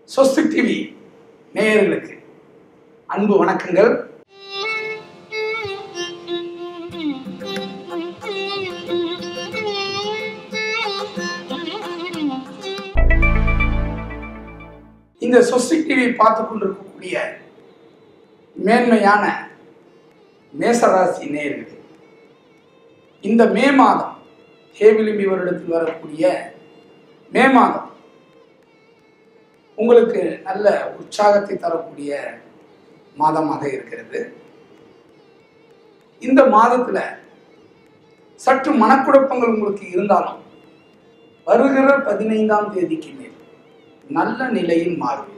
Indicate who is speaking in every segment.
Speaker 1: சொஸ்து TV நேயர்களுக்கு அன்பு வணக்கங்கள் இந்த சொஸ்து டிவி பார்த்து கொண்டிருக்கக்கூடிய மேன்மையான மேசராசி நேயர்களே இந்த மே மாதம் ஹேவிலிம்பி வருடத்தில் வரக்கூடிய மே மாதம் உங்களுக்கு நல்ல உற்சாகத்தை தரக்கூடிய மாதமாக இருக்கிறது இந்த மாதத்தில் சற்று மனக்குழப்பங்கள் உங்களுக்கு இருந்தாலும் வருகிற பதினைந்தாம் தேதிக்கு மேல் நல்ல நிலையில் மாறும்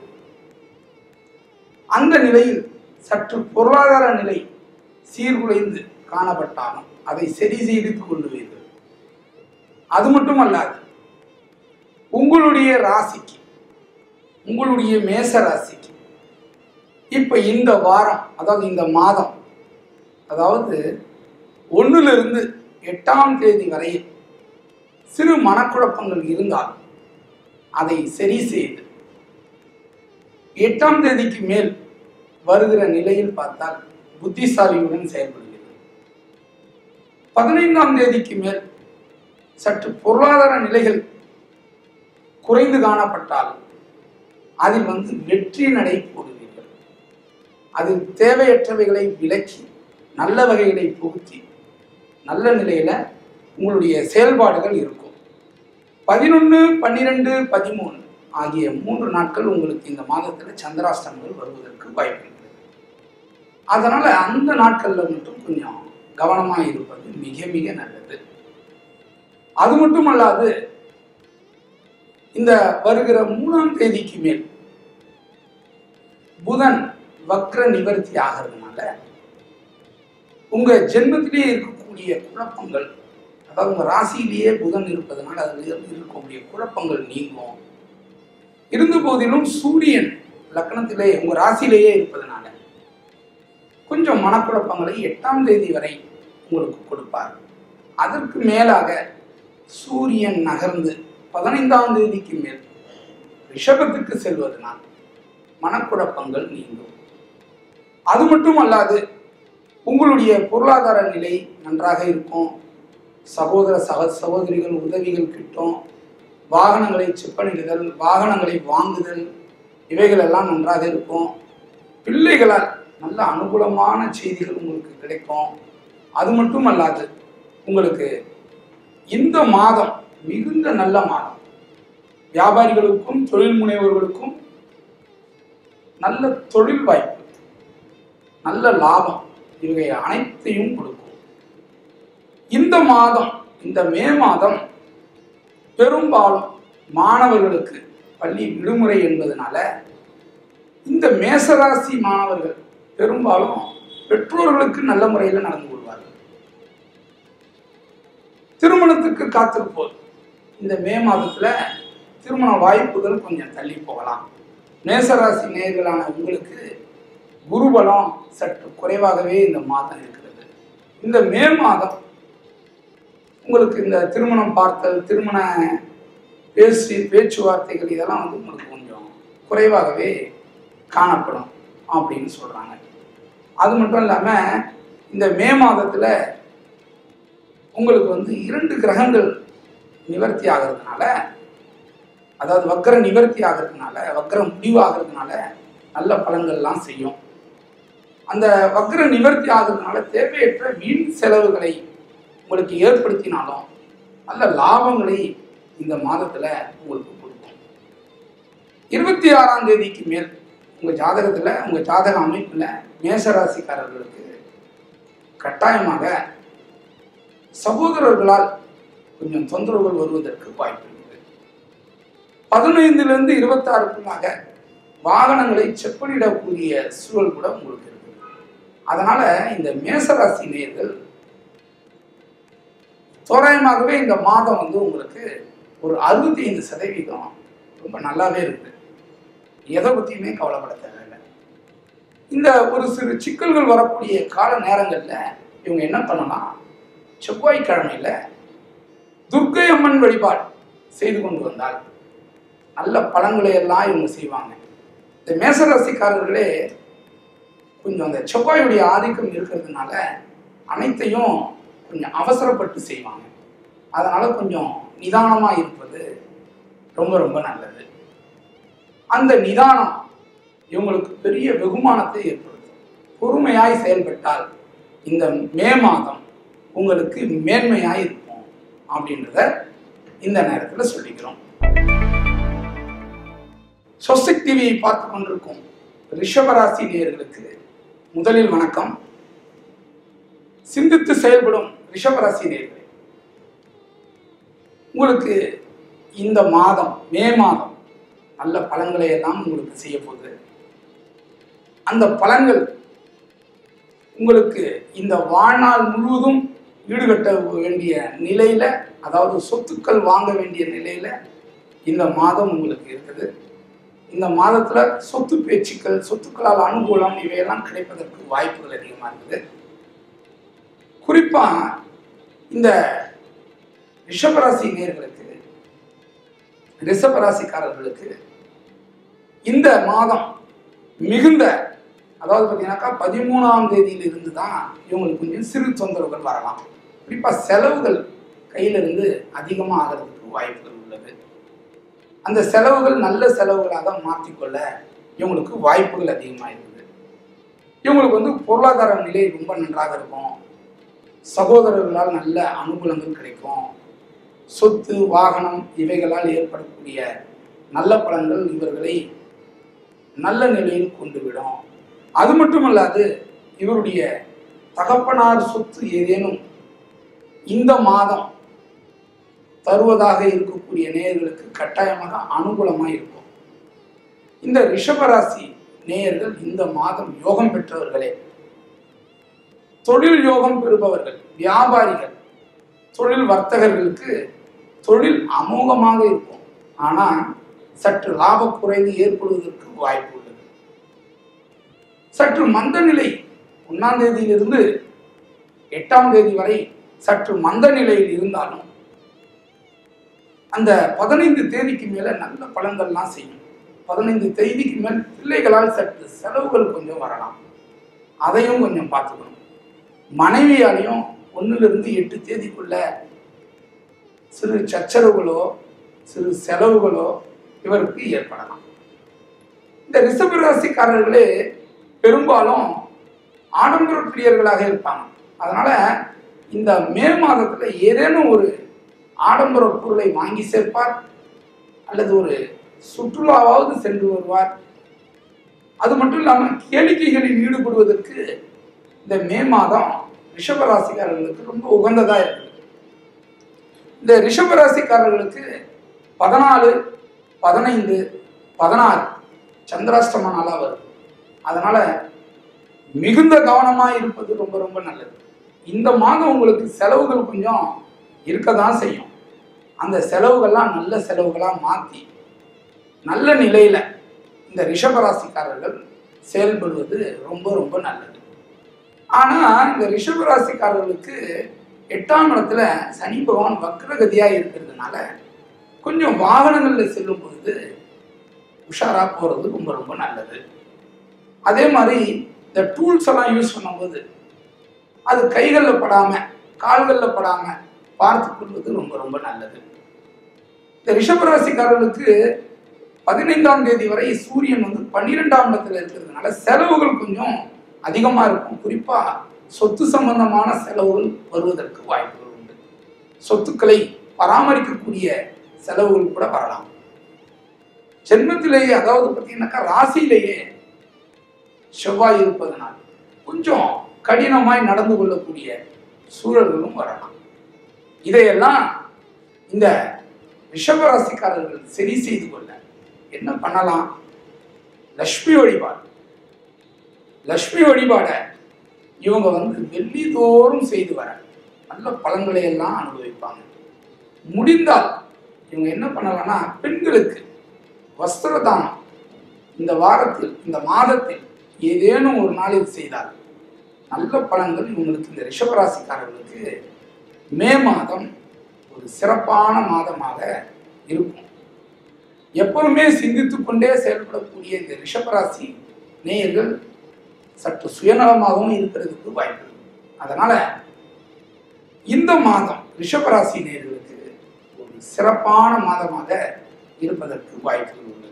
Speaker 1: அந்த நிலையில் சற்று பொருளாதார நிலை சீர்குலைந்து காணப்பட்டாலும் அதை சரி செய்து கொள்ளுவீர்கள் அது மட்டுமல்லாது உங்களுடைய ராசிக்கு உங்களுடைய மேச ராசிக்கு இப்போ இந்த வாரம் அதாவது இந்த மாதம் அதாவது ஒன்றிலிருந்து எட்டாம் தேதி வரை சிறு மனக்குழப்பங்கள் இருந்தால் அதை சரி செய்து எட்டாம் தேதிக்கு மேல் வருகிற நிலையில் பார்த்தால் புத்திசாலியுடன் செயல்படுகிறது பதினைந்தாம் தேதிக்கு மேல் சற்று பொருளாதார நிலைகள் குறைந்து காணப்பட்டால் அதில் வந்து வெற்றி நடை போடுவீர்கள் அதில் தேவையற்றவைகளை விலக்கி நல்ல வகைகளை புகுத்தி நல்ல நிலையில உங்களுடைய செயல்பாடுகள் இருக்கும் பதினொன்று பன்னிரெண்டு பதிமூணு ஆகிய மூன்று நாட்கள் உங்களுக்கு இந்த மாதத்தில் சந்திராஷ்டமங்கள் வருவதற்கு வாய்ப்பு இருக்கிறது அதனால அந்த நாட்கள்ல மட்டும் கொஞ்சம் கவனமாக இருப்பது மிக மிக நல்லது அது மட்டுமல்லாது இந்த வருகிற மூணாம் தேதிக்கு மேல் புதன் வக்ர நிவர்த்தி ஆகிறதுனால உங்க ஜென்மத்திலேயே இருக்கக்கூடிய குழப்பங்கள் அதாவது உங்க ராசியிலேயே புதன் இருப்பதனால அதில் இருக்கக்கூடிய குழப்பங்கள் நீங்கும் இருந்த போதிலும் சூரியன் லக்னத்திலே உங்க ராசியிலேயே இருப்பதனால கொஞ்சம் மனக்குழப்பங்களை எட்டாம் தேதி வரை உங்களுக்கு கொடுப்பார் அதற்கு மேலாக சூரியன் நகர்ந்து பதினைந்தாம் தேதிக்கு மேல் ரிஷபத்துக்கு செல்வதனால் மனக்குழப்பங்கள் நீங்கும் அது மட்டும் அல்லாது உங்களுடைய பொருளாதார நிலை நன்றாக இருக்கும் சகோதர சக சகோதரிகள் உதவிகள் கிட்டும் வாகனங்களை செப்பனிடுதல் வாகனங்களை வாங்குதல் இவைகள் எல்லாம் நன்றாக இருக்கும் பிள்ளைகளால் நல்ல அனுகூலமான செய்திகள் உங்களுக்கு கிடைக்கும் அது மட்டும் அல்லாது உங்களுக்கு இந்த மாதம் மிகுந்த நல்ல மாதம் வியாபாரிகளுக்கும் தொழில் முனைவோர்களுக்கும் நல்ல தொழில் வாய்ப்பு நல்ல லாபம் இவை அனைத்தையும் கொடுக்கும் இந்த மாதம் இந்த மே மாதம் பெரும்பாலும் மாணவர்களுக்கு பள்ளி விடுமுறை என்பதனால இந்த மேசராசி மாணவர்கள் பெரும்பாலும் பெற்றோர்களுக்கு நல்ல முறையில் நடந்து கொள்வார்கள் திருமணத்துக்கு காத்திருப்போர் இந்த மே மாதத்துல திருமண வாய்ப்புகள் கொஞ்சம் தள்ளி போகலாம் மேசராசி நேர்களான உங்களுக்கு குருபலம் சற்று குறைவாகவே இந்த மாதம் இருக்கிறது இந்த மே மாதம் உங்களுக்கு இந்த திருமணம் பார்த்தல் திருமண பேசி பேச்சுவார்த்தைகள் இதெல்லாம் வந்து உங்களுக்கு கொஞ்சம் குறைவாகவே காணப்படும் அப்படின்னு சொல்கிறாங்க அது மட்டும் இல்லாமல் இந்த மே மாதத்தில் உங்களுக்கு வந்து இரண்டு கிரகங்கள் நிவர்த்தி ஆகிறதுனால அதாவது வக்கர நிவர்த்தி ஆகிறதுனால வக்கரம் முடிவு ஆகிறதுனால நல்ல பலன்கள்லாம் செய்யும் அந்த வக்கர நிவர்த்தி ஆகிறதுனால தேவையற்ற வீண் செலவுகளை உங்களுக்கு ஏற்படுத்தினாலும் நல்ல லாபங்களை இந்த மாதத்தில் உங்களுக்கு கொடுக்கும் இருபத்தி ஆறாம் தேதிக்கு மேல் உங்கள் ஜாதகத்தில் உங்கள் ஜாதக அமைப்பில் மேசராசிக்காரர்களுக்கு கட்டாயமாக சகோதரர்களால் கொஞ்சம் தொந்தரவுகள் வருவதற்கு வாய்ப்பு இருக்குது பதினைந்துலேருந்து இருபத்தாறுக்குள்ளாக வாகனங்களை செப்பனிடக்கூடிய சூழல் கூட உங்களுக்கு இருக்குது அதனால இந்த மேசராசி நேயர்கள் தோராயமாகவே இந்த மாதம் வந்து உங்களுக்கு ஒரு அறுபத்தி ஐந்து சதவீதம் ரொம்ப நல்லாவே இருக்குது எதை பற்றியுமே கவலைப்பட தேவையில்லை இந்த ஒரு சிறு சிக்கல்கள் வரக்கூடிய கால நேரங்களில் இவங்க என்ன பண்ணலாம் செவ்வாய்க்கிழமையில் துர்க்கை அம்மன் வழிபாடு செய்து கொண்டு வந்தால் நல்ல பலன்களை எல்லாம் இவங்க செய்வாங்க இந்த மேசராசிக்காரர்களே கொஞ்சம் அந்த செவ்வாயுடைய ஆதிக்கம் இருக்கிறதுனால அனைத்தையும் கொஞ்சம் அவசரப்பட்டு செய்வாங்க அதனால கொஞ்சம் நிதானமாக இருப்பது ரொம்ப ரொம்ப நல்லது அந்த நிதானம் இவங்களுக்கு பெரிய வெகுமானத்தை ஏற்படுத்தும் பொறுமையாய் செயல்பட்டால் இந்த மே மாதம் உங்களுக்கு மேன்மையாய் இருக்கும் அப்படின்றத இந்த நேரத்தில் சொல்லிக்கிறோம் சொசைக் டிவியை பார்த்து கொண்டிருக்கும் ரிஷபராசி நேயர்களுக்கு முதலில் வணக்கம் சிந்தித்து செயல்படும் ரிஷபராசி நேயர்களே உங்களுக்கு இந்த மாதம் மே மாதம் நல்ல பலன்களை எல்லாம் உங்களுக்கு செய்ய போகுது அந்த பலன்கள் உங்களுக்கு இந்த வாழ்நாள் முழுவதும் ஈடுகட்ட வேண்டிய நிலையில அதாவது சொத்துக்கள் வாங்க வேண்டிய நிலையில இந்த மாதம் உங்களுக்கு இருக்குது இந்த மாதத்துல சொத்து பேச்சுக்கள் சொத்துக்களால் அனுகூலம் இவையெல்லாம் கிடைப்பதற்கு வாய்ப்புகள் அதிகமா இருக்குது குறிப்பா இந்த ரிஷபராசி நேர்களுக்கு ரிஷபராசிக்காரர்களுக்கு இந்த மாதம் மிகுந்த அதாவது பார்த்தீங்கன்னாக்கா பதிமூணாம் தேதியில இருந்து தான் இவங்களுக்கு கொஞ்சம் சிறு தொந்தரவுகள் வரலாம் குறிப்பாக செலவுகள் கையிலிருந்து அதிகமாக ஆகிறதுக்கு வாய்ப்புகள் உள்ளது அந்த செலவுகள் நல்ல செலவுகளாக மாற்றிக்கொள்ள இவங்களுக்கு வாய்ப்புகள் அதிகமாக இருக்குது இவங்களுக்கு வந்து பொருளாதார நிலை ரொம்ப நன்றாக இருக்கும் சகோதரர்களால் நல்ல அனுகூலங்கள் கிடைக்கும் சொத்து வாகனம் இவைகளால் ஏற்படக்கூடிய நல்ல பலன்கள் இவர்களை நல்ல நிலையில் கொண்டு விடும் அது மட்டுமல்லாது இவருடைய தகப்பனார் சொத்து ஏதேனும் இந்த மாதம் தருவதாக இருக்கக்கூடிய நேயர்களுக்கு கட்டாயமாக அனுகூலமாக இருக்கும் இந்த ரிஷபராசி நேயர்கள் இந்த மாதம் யோகம் பெற்றவர்களே தொழில் யோகம் பெறுபவர்கள் வியாபாரிகள் தொழில் வர்த்தகர்களுக்கு தொழில் அமோகமாக இருக்கும் ஆனால் சற்று லாப குறைவு ஏற்படுவதற்கு வாய்ப்பு உள்ளது சற்று மந்த நிலை ஒன்றாம் தேதியிலிருந்து எட்டாம் தேதி வரை சற்று மந்த நிலையில் இருந்தாலும் அந்த பதினைந்து தேதிக்கு மேல நல்ல பலன்கள்லாம் செய்யும் பதினைந்து தேதிக்கு மேல் பிள்ளைகளால் சற்று செலவுகள் கொஞ்சம் வரலாம் அதையும் கொஞ்சம் பார்த்துக்கணும் மனைவியாலையும் ஒன்றிலிருந்து எட்டு தேதிக்குள்ள சிறு சச்சரவுகளோ சிறு செலவுகளோ இவருக்கு ஏற்படலாம் இந்த ரிஷப ராசிக்காரர்களே பெரும்பாலும் ஆடம்பர பிரியர்களாக இருப்பாங்க அதனால இந்த மே மாதத்துல ஏதேனும் ஒரு ஆடம்பர பொருளை வாங்கி சேர்ப்பார் அல்லது ஒரு சுற்றுலாவாவது சென்று வருவார் அது மட்டும் இல்லாமல் கேளிக்கைகளில் ஈடுபடுவதற்கு இந்த மே மாதம் ரிஷபராசிக்காரர்களுக்கு ரொம்ப உகந்ததா இருக்குது இந்த ரிஷபராசிக்காரர்களுக்கு பதினாலு பதினைந்து பதினாறு சந்திராஷ்டம நாளாக வருது அதனால மிகுந்த கவனமாக இருப்பது ரொம்ப ரொம்ப நல்லது இந்த மாதம் உங்களுக்கு செலவுகள் கொஞ்சம் இருக்க தான் செய்யும் அந்த செலவுகள்லாம் நல்ல செலவுகளாக மாற்றி நல்ல நிலையில் இந்த ரிஷபராசிக்காரர்கள் செயல்படுவது ரொம்ப ரொம்ப நல்லது ஆனால் இந்த ரிஷபராசிக்காரர்களுக்கு எட்டாம் இடத்துல சனி பகவான் வக்ரகதியாக இருக்கிறதுனால கொஞ்சம் வாகனங்களில் செல்லும் பொழுது உஷாராக போகிறது ரொம்ப ரொம்ப நல்லது அதே மாதிரி இந்த டூல்ஸ் எல்லாம் யூஸ் பண்ணும்போது அது கைகளில் படாமல் கால்களில் படாமல் பார்த்து கொள்வது ரொம்ப ரொம்ப நல்லது இந்த ரிஷபராசிக்காரர்களுக்கு பதினைந்தாம் தேதி வரை சூரியன் வந்து பன்னிரெண்டாம் இடத்துல இருக்கிறதுனால செலவுகள் கொஞ்சம் அதிகமாக இருக்கும் குறிப்பாக சொத்து சம்பந்தமான செலவுகள் வருவதற்கு வாய்ப்புகள் உண்டு சொத்துக்களை பராமரிக்கக்கூடிய செலவுகள் கூட வரலாம் ஜென்மத்திலேயே அதாவது பார்த்தீங்கன்னாக்கா ராசியிலேயே செவ்வாய் இருப்பதனால் கொஞ்சம் கடினமாய் நடந்து கொள்ளக்கூடிய சூழல்களும் வரலாம் இதையெல்லாம் இந்த ரிஷபராசிக்காரர்கள் சரி செய்து கொள்ள என்ன பண்ணலாம் லக்ஷ்மி வழிபாடு லக்ஷ்மி வழிபாடை இவங்க வந்து வெள்ளிதோறும் செய்து வர நல்ல பலன்களை எல்லாம் அனுபவிப்பாங்க முடிந்தால் இவங்க என்ன பண்ணலாம்னா பெண்களுக்கு வஸ்திர தானம் இந்த வாரத்தில் இந்த மாதத்தில் ஏதேனும் ஒரு நாளில் செய்தால் நல்ல பலன்கள் இவங்களுக்கு இந்த ரிஷபராசிக்காரர்களுக்கு மே மாதம் ஒரு சிறப்பான மாதமாக இருக்கும் எப்பவுமே சிந்தித்து கொண்டே செயல்படக்கூடிய இந்த ரிஷபராசி நேயர்கள் சற்று சுயநலமாகவும் இருக்கிறதுக்கு வாய்ப்பு இருக்கு அதனால இந்த மாதம் ரிஷபராசி நேயர்களுக்கு ஒரு சிறப்பான மாதமாக இருப்பதற்கு வாய்ப்புகள் உள்ளது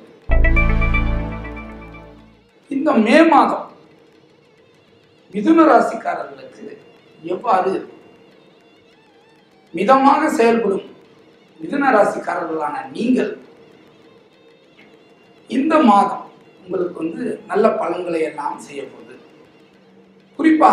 Speaker 1: இந்த மே மாதம் மிதுன ராசிக்காரர்களுக்கு எவ்வாறு இருக்கும் மிதமாக செயல்படும் மிதுன ராசிக்காரர்களான நீங்கள் இந்த மாதம் உங்களுக்கு வந்து நல்ல பலன்களை எல்லாம் செய்ய போகுது குறிப்பா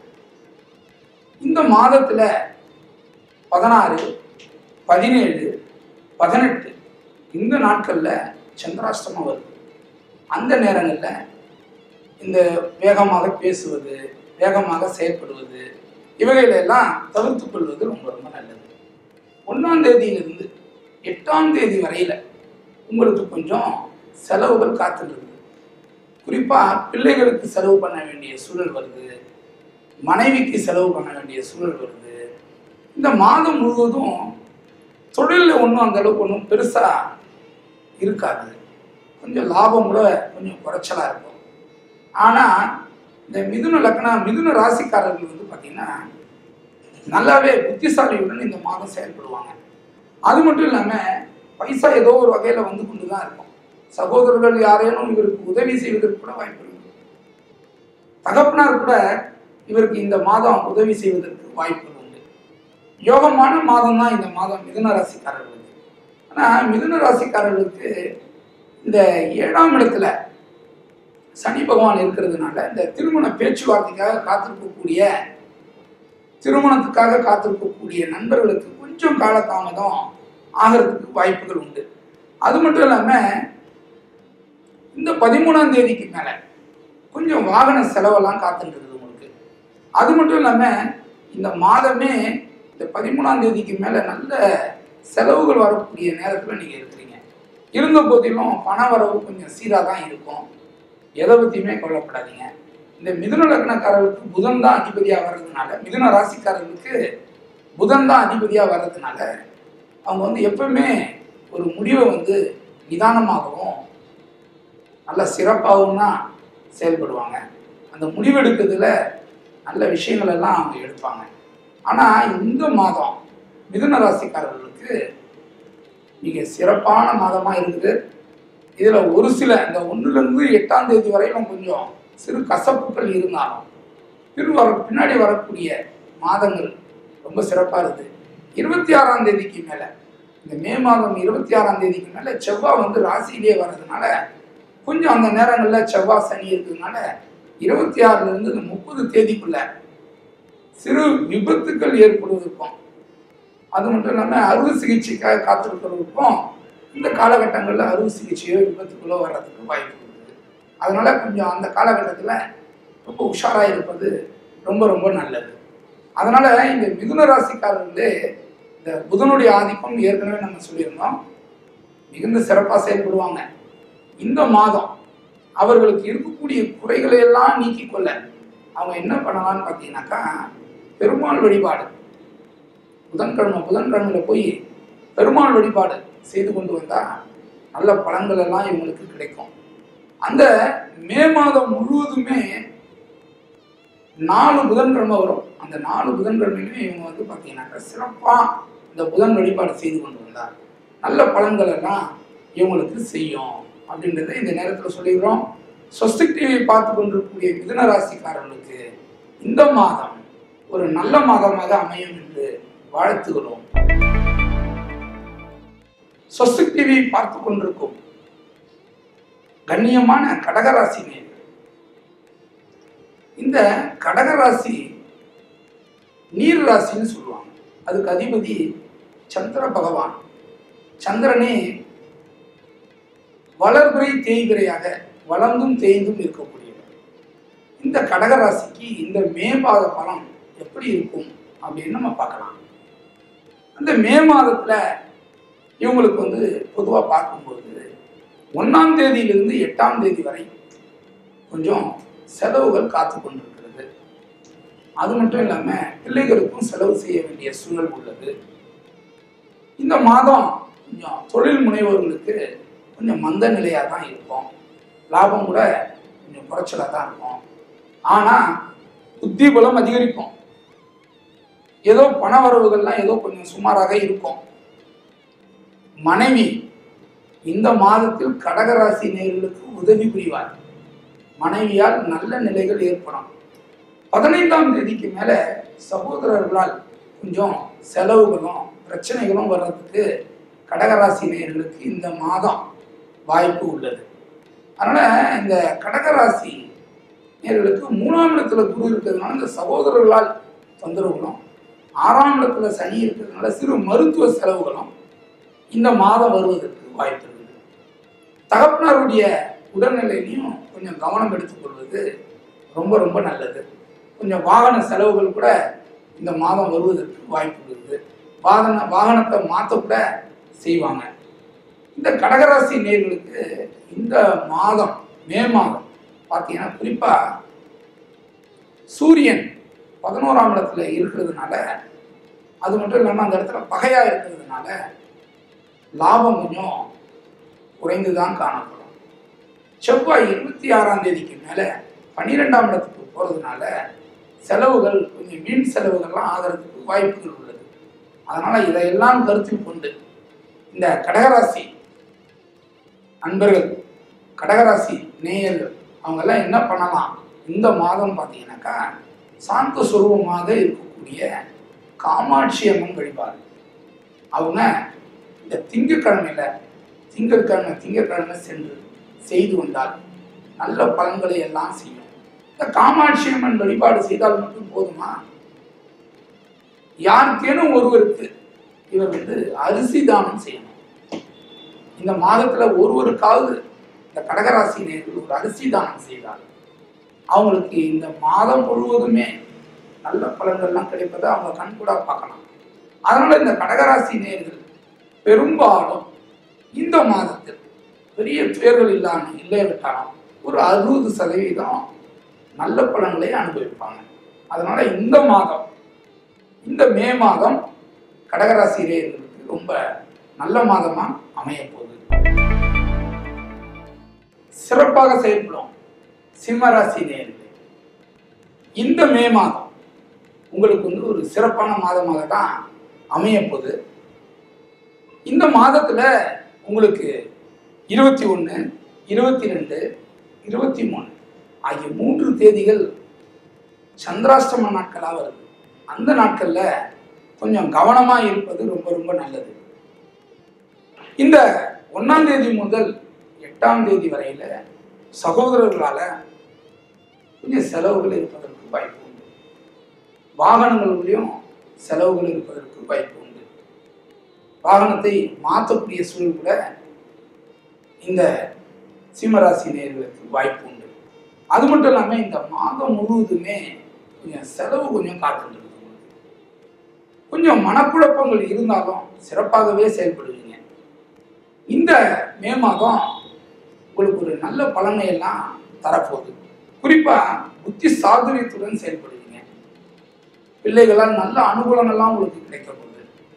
Speaker 1: இந்த மாதத்துல பதினாறு பதினேழு பதினெட்டு இந்த நாட்கள்ல சந்திராஷ்டமம் வருது அந்த நேரங்கள்ல இந்த வேகமாக பேசுவது வேகமாக செயல்படுவது இவைகளெல்லாம் தவிர்த்துக் கொள்வது ரொம்ப ரொம்ப நல்லது ஒன்றாம் தேதியிலிருந்து எட்டாம் தேதி வரையில உங்களுக்கு கொஞ்சம் செலவுகள் காத்துட்டு குறிப்பா பிள்ளைகளுக்கு செலவு பண்ண வேண்டிய சூழல் வருது மனைவிக்கு செலவு பண்ண வேண்டிய சூழல் வருது இந்த மாதம் முழுவதும் தொழிலில் ஒன்றும் அந்த அளவுக்கு ஒன்றும் பெருசா இருக்காது கொஞ்சம் லாபம் கூட கொஞ்சம் குறைச்சலா இருக்கும் ஆனா இந்த மிதுன லக்னா மிதுன ராசிக்காரர்கள் வந்து பார்த்தீங்கன்னா நல்லாவே புத்திசாலியுடன் இந்த மாதம் செயல்படுவாங்க அது மட்டும் இல்லாம பைசா ஏதோ ஒரு வகையில வந்து கொண்டு தான் இருக்கும் சகோதரர்கள் யாரேனும் இவருக்கு உதவி செய்வதற்கு கூட வாய்ப்பு இருக்கு தகப்பனார் கூட இவருக்கு இந்த மாதம் உதவி செய்வதற்கு வாய்ப்புகள் உண்டு யோகமான மாதம் தான் இந்த மாதம் மிதுன ராசிக்காரர்களுக்கு ஆனா மிதுன ராசிக்காரர்களுக்கு இந்த ஏழாம் இடத்துல சனி பகவான் இருக்கிறதுனால இந்த திருமண பேச்சுவார்த்தைக்காக காத்திருக்கக்கூடிய திருமணத்துக்காக காத்திருக்கக்கூடிய நண்பர்களுக்கு கொஞ்சம் காலதாமதம் ஆகிறதுக்கு வாய்ப்புகள் உண்டு அது மட்டும் இல்லாம இந்த பதிமூணாம் தேதிக்கு மேல கொஞ்சம் வாகன செலவெல்லாம் காத்துட்டு இருக்குது உங்களுக்கு அது மட்டும் இல்லாம இந்த மாதமே இந்த பதிமூணாம் தேதிக்கு மேல நல்ல செலவுகள் வரக்கூடிய நேரத்துல நீங்க இருக்கிறீங்க இருந்த போதிலும் பண வரவு கொஞ்சம் சீராக தான் இருக்கும் எதை பற்றியுமே கவலைப்படாதீங்க இந்த மிதுன லக்னக்காரர்களுக்கு புதன் தான் அதிபதியாக வர்றதுனால மிதுன ராசிக்காரர்களுக்கு புதன் தான் அதிபதியாக வர்றதுனால அவங்க வந்து எப்பவுமே ஒரு முடிவை வந்து நிதானமாகவும் நல்ல சிறப்பாகவும் தான் செயல்படுவாங்க அந்த முடிவெடுக்கிறதுல நல்ல விஷயங்கள் எல்லாம் அவங்க எடுப்பாங்க ஆனால் இந்த மாதம் மிதுன ராசிக்காரர்களுக்கு மிக சிறப்பான மாதமாக இருக்குது இதில் ஒரு சில இந்த ஒன்றுலேருந்து எட்டாம் தேதி வரையிலும் கொஞ்சம் சிறு கசப்புகள் இருந்தாலும் பின் வர பின்னாடி வரக்கூடிய மாதங்கள் ரொம்ப சிறப்பாக இருக்குது இருபத்தி ஆறாம் தேதிக்கு மேலே இந்த மே மாதம் இருபத்தி ஆறாம் தேதிக்கு மேலே செவ்வாய் வந்து ராசியிலே வர்றதுனால கொஞ்சம் அந்த நேரங்களில் செவ்வாய் சனி இருக்கிறதுனால இருபத்தி ஆறுலேருந்து இந்த முப்பது தேதிக்குள்ள சிறு விபத்துக்கள் ஏற்படுவதற்கும் அது மட்டும் இல்லாமல் அறுவை சிகிச்சைக்காக காத்திருக்கிறவருக்கும் இந்த காலகட்டங்களில் அறுவை சிகிச்சையோ விபத்துக்களோ வர்றதுக்கு வாய்ப்பு இருக்குது அதனால கொஞ்சம் அந்த காலகட்டத்தில் ரொம்ப உஷாராக இருப்பது ரொம்ப ரொம்ப நல்லது அதனால இந்த மிதுன ராசிக்காரர்களே இந்த புதனுடைய ஆதிக்கம் ஏற்கனவே நம்ம சொல்லியிருந்தோம் மிகுந்த சிறப்பாக செயல்படுவாங்க இந்த மாதம் அவர்களுக்கு இருக்கக்கூடிய குறைகளை எல்லாம் நீக்கிக் கொள்ள அவங்க என்ன பண்ணலாம்னு பார்த்தீங்கன்னாக்கா பெருமாள் வழிபாடு புதன்கிழமை புதன்கிழமையில போய் பெருமாள் வழிபாடு செய்து கொண்டு வந்தா நல்ல பலன்கள் எல்லாம் இவங்களுக்கு கிடைக்கும் அந்த மே மாதம் முழுவதுமே நாலு புதன்கிழமை வரும் அந்த நாலு புதன்கிழமையிலுமே இவங்க வந்து பார்த்தீங்கன்னாக்கா சிறப்பாக இந்த புதன் வழிபாடு செய்து கொண்டு வந்தார் நல்ல பலன்கள் எல்லாம் இவங்களுக்கு செய்யும் அப்படின்றத இந்த நேரத்தில் சொல்லிடுறோம் சொஸ்டிக் டிவி பார்த்து கொண்டிருக்கக்கூடிய மிதுன ராசிக்காரர்களுக்கு இந்த மாதம் ஒரு நல்ல மாதமாக அமையும் என்று வாழ்த்துகிறோம் சொஸ்டிக் டிவி பார்த்து கொண்டிருக்கும் கண்ணியமான கடகராசி நேயர்கள் இந்த கடகராசி நீர் ராசின்னு சொல்லுவாங்க அதுக்கு அதிபதி சந்திர பகவான் சந்திரனே வளர்பிறை தேய்பிறையாக வளர்ந்தும் தேய்ந்தும் இருக்கக்கூடியவர் இந்த கடகராசிக்கு இந்த மே மாத பலம் எப்படி இருக்கும் அப்படின்னு நம்ம பார்க்கலாம் அந்த மே மாதத்துல இவங்களுக்கு வந்து பொதுவாக பார்க்கும்போது ஒன்றாம் தேதியிலிருந்து எட்டாம் தேதி வரை கொஞ்சம் செலவுகள் காத்து கொண்டிருக்கிறது அது மட்டும் இல்லாமல் பிள்ளைகளுக்கும் செலவு செய்ய வேண்டிய சூழல் உள்ளது இந்த மாதம் கொஞ்சம் தொழில் முனைவோர்களுக்கு கொஞ்சம் மந்த நிலையாக தான் இருக்கும் லாபம் கூட கொஞ்சம் குறைச்சலாக தான் இருக்கும் ஆனால் புத்தி பலம் அதிகரிக்கும் ஏதோ பண வரவுகள்லாம் ஏதோ கொஞ்சம் சுமாராக இருக்கும் மனைவி இந்த மாதத்தில் கடகராசி நேர்களுக்கு உதவி புரிவார் மனைவியால் நல்ல நிலைகள் ஏற்படும் பதினைந்தாம் தேதிக்கு மேல சகோதரர்களால் கொஞ்சம் செலவுகளும் பிரச்சனைகளும் வர்றதுக்கு கடகராசி நேயர்களுக்கு இந்த மாதம் வாய்ப்பு உள்ளது அதனால இந்த கடகராசி நேயர்களுக்கு மூணாம் இடத்துல குரு இருக்கிறதுனால இந்த சகோதரர்களால் தொந்தரவுகளும் ஆறாம் இடத்துல சனி இருக்கிறதுனால சிறு மருத்துவ செலவுகளும் இந்த மாதம் வருவதற்கு வாய்ப்பு இருக்குது தகப்பனாருடைய உடல்நிலையிலையும் கொஞ்சம் கவனம் எடுத்துக்கொள்வது ரொம்ப ரொம்ப நல்லது கொஞ்சம் வாகன செலவுகள் கூட இந்த மாதம் வருவதற்கு வாய்ப்பு இருக்குது வாகன வாகனத்தை மாற்ற கூட செய்வாங்க இந்த கடகராசி நேர்களுக்கு இந்த மாதம் மே மாதம் பார்த்தீங்கன்னா குறிப்பாக சூரியன் பதினோராம் இடத்துல இருக்கிறதுனால அது மட்டும் இல்லாமல் அந்த இடத்துல பகையா இருக்கிறதுனால லாபம் கொஞ்சம் குறைந்து தான் காணப்படும் செவ்வாய் இருபத்தி ஆறாம் தேதிக்கு மேலே பன்னிரெண்டாம் இடத்துக்கு போகிறதுனால செலவுகள் கொஞ்சம் வீண் செலவுகள்லாம் ஆகிறதுக்கு வாய்ப்புகள் உள்ளது அதனால் இதையெல்லாம் கருத்தில் கொண்டு இந்த கடகராசி அன்பர்கள் கடகராசி நேயர்கள் அவங்கெல்லாம் என்ன பண்ணலாம் இந்த மாதம் பார்த்தீங்கன்னாக்கா சாந்த சுரூபமாக இருக்கக்கூடிய காமாட்சி அம்மன் வழிபாடு அவங்க இந்த திங்கட்கிழமையில திங்கட்கிழமை திங்கட்கிழமை சென்று செய்து வந்தால் நல்ல பலன்களை எல்லாம் செய்யும் இந்த காமாட்சி அம்மன் வழிபாடு செய்தால் மட்டும் போதுமா யாருக்கேனும் ஒருவருக்கு இவர் வந்து அரிசி தானம் செய்யணும் இந்த மாதத்துல ஒருவருக்காவது இந்த கடகராசி நேர்கள் ஒரு அரிசி தானம் செய்தால் அவங்களுக்கு இந்த மாதம் முழுவதுமே நல்ல பலன்கள்லாம் கிடைப்பதை அவங்க கண்கூடா பார்க்கலாம் அதனால இந்த கடகராசி நேர்கள் பெரும்பாலும் இந்த மாதத்தில் பெரிய துயர்கள் இல்லாமல் இல்லை விட்டாலும் ஒரு அறுபது சதவீதம் நல்ல பலன்களை அனுபவிப்பாங்க அதனால இந்த மாதம் இந்த மே மாதம் கடகராசி நேயர்களுக்கு ரொம்ப நல்ல மாதமா அமைய போகுது சிறப்பாக செயல்படும் சிம்மராசி நேயர்களே இந்த மே மாதம் உங்களுக்கு வந்து ஒரு சிறப்பான மாதமாக தான் அமைய போகுது இந்த மாதத்துல உங்களுக்கு இருபத்தி ஒன்று இருபத்தி ரெண்டு இருபத்தி மூணு ஆகிய மூன்று தேதிகள் சந்திராஷ்டம நாட்களாக வருது அந்த நாட்கள்ல கொஞ்சம் கவனமா இருப்பது ரொம்ப ரொம்ப நல்லது இந்த ஒன்னாம் தேதி முதல் எட்டாம் தேதி வரையில சகோதரர்களால கொஞ்சம் செலவுகள் இருப்பதற்கு வாய்ப்பு உண்டு வாகனங்களிலும் செலவுகள் இருப்பதற்கு வாய்ப்பு உண்டு வாகனத்தை மாற்றக்கூடிய சூழல் கூட இந்த சிம்மராசி நேயர்களுக்கு வாய்ப்பு உண்டு அது மட்டும் இல்லாமல் இந்த மாதம் முழுவதுமே கொஞ்சம் செலவு கொஞ்சம் காத்துட்டு இருக்குது உங்களுக்கு. கொஞ்சம் மனக்குழப்பங்கள் இருந்தாலும் சிறப்பாகவே செயல்படுவீங்க இந்த மே மாதம் உங்களுக்கு ஒரு நல்ல பலனை எல்லாம் தரப்போகுது குறிப்பா புத்தி சாதுரியத்துடன் செயல்படுவீங்க பிள்ளைகளால் நல்ல அனுகூலங்கள்லாம் உங்களுக்கு கிடைக்க போகுது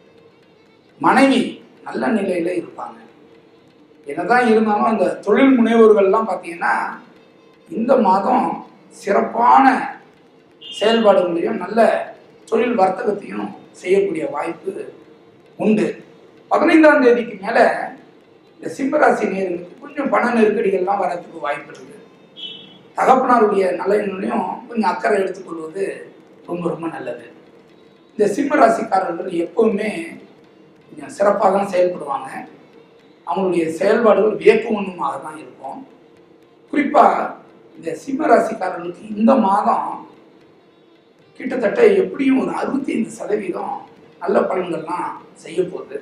Speaker 1: மனைவி நல்ல நிலையில இருப்பாங்க என்னதான் இருந்தாலும் அந்த தொழில் முனைவோர்கள்லாம் பார்த்தீங்கன்னா இந்த மாதம் சிறப்பான செயல்பாடுகளையும் நல்ல தொழில் வர்த்தகத்தையும் செய்யக்கூடிய வாய்ப்பு உண்டு பதினைந்தாம் தேதிக்கு மேலே இந்த சிம்மராசி நேர்களுக்கு கொஞ்சம் பண நெருக்கடிகள்லாம் வரதுக்கு வாய்ப்பு இருக்குது தகப்பனாருடைய நலனிலையும் கொஞ்சம் அக்கறை எடுத்துக்கொள்வது ரொம்ப ரொம்ப நல்லது இந்த சிம்ம ராசிக்காரர்கள் எப்பவுமே கொஞ்சம் சிறப்பாக தான் செயல்படுவாங்க அவங்களுடைய செயல்பாடுகள் வியப்பு ஒன்றுமாக தான் இருக்கும் குறிப்பாக இந்த சிம்ம ராசிக்காரர்களுக்கு இந்த மாதம் கிட்டத்தட்ட எப்படியும் ஒரு அறுபத்தி ஐந்து சதவீதம் நல்ல பலன்கள்லாம் செய்ய போகுது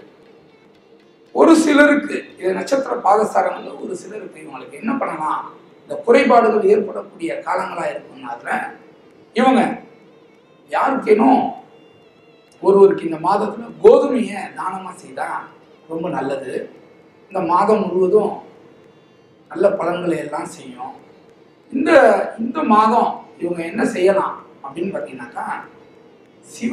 Speaker 1: ஒரு சிலருக்கு இது நட்சத்திர பாதசாரங்கள் ஒரு சிலருக்கு இவங்களுக்கு என்ன பண்ணலாம் இந்த குறைபாடுகள் ஏற்படக்கூடிய காலங்களாக இருக்கும்னால இவங்க யாருக்கேனும் ஒருவருக்கு இந்த மாதத்தில் கோதுமையை தானமாக செய்தால் ரொம்ப நல்லது இந்த மாதம் முழுவதும் நல்ல பலன்களை எல்லாம் செய்யும் இந்த இந்த மாதம் இவங்க என்ன செய்யலாம் அப்படின்னு பார்த்தீங்கன்னாக்கா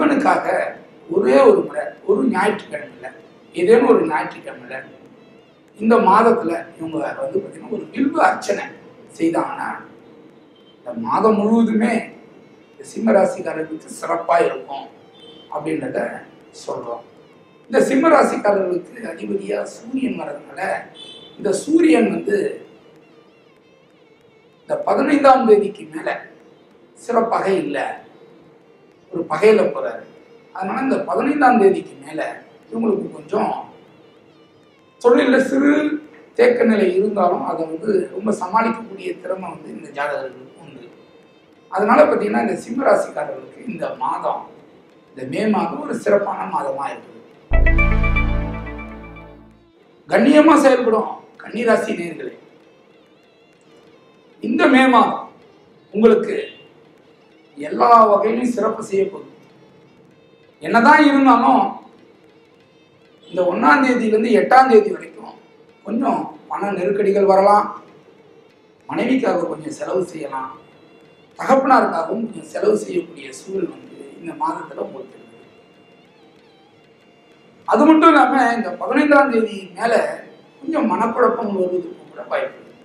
Speaker 1: சிவனுக்காக ஒரே ஒரு முறை ஒரு ஞாயிற்றுக்கிழமையில் ஏதேனும் ஒரு ஞாயிற்றுக்கிழமையில் இந்த மாதத்துல இவங்க வந்து பார்த்தீங்கன்னா ஒரு வில்வ அர்ச்சனை செய்தாங்கன்னா இந்த மாதம் முழுவதுமே இந்த சிம்ம ராசிக்காரர்களுக்கு சிறப்பாக இருக்கும் அப்படின்றத சொல்றோம் இந்த சிம்ம ராசிக்காரர்களுக்கு அதிபதியா சூரியன் வர்றதுனால இந்த சூரியன் வந்து இந்த பதினைந்தாம் தேதிக்கு மேல சிறப்பாக இல்லை ஒரு பகையில போறாரு அதனால இந்த பதினைந்தாம் தேதிக்கு மேல இவங்களுக்கு கொஞ்சம் தொழிலில் சிறு தேக்க நிலை இருந்தாலும் அதை வந்து ரொம்ப சமாளிக்கக்கூடிய திறமை வந்து இந்த ஜாதகர்களுக்கு உண்டு அதனால பார்த்தீங்கன்னா இந்த சிம்ம ராசிக்காரர்களுக்கு இந்த மாதம் இந்த மே மாதம் ஒரு சிறப்பான மாதமா இருக்குது கண்ணியமா செயல்படும் கன்னிராசி நேர்களே இந்த மே மாதம் உங்களுக்கு எல்லா வகையிலும் சிறப்பு செய்ய போகுது என்னதான் இருந்தாலும் இந்த ஒன்னாம் தேதியிலேருந்து எட்டாம் தேதி வரைக்கும் கொஞ்சம் பண நெருக்கடிகள் வரலாம் மனைவிக்காக கொஞ்சம் செலவு செய்யலாம் தகப்பனாருக்காகவும் கொஞ்சம் செலவு செய்யக்கூடிய சூழல் வந்து இந்த மாதத்துல உங்களுக்கு இருக்குது அது மட்டும் இல்லாம இந்த பதினைந்தாம் தேதி மேல கொஞ்சம் மனக்குழப்பம் வருவதற்கு கூட வாய்ப்பு இருக்கு.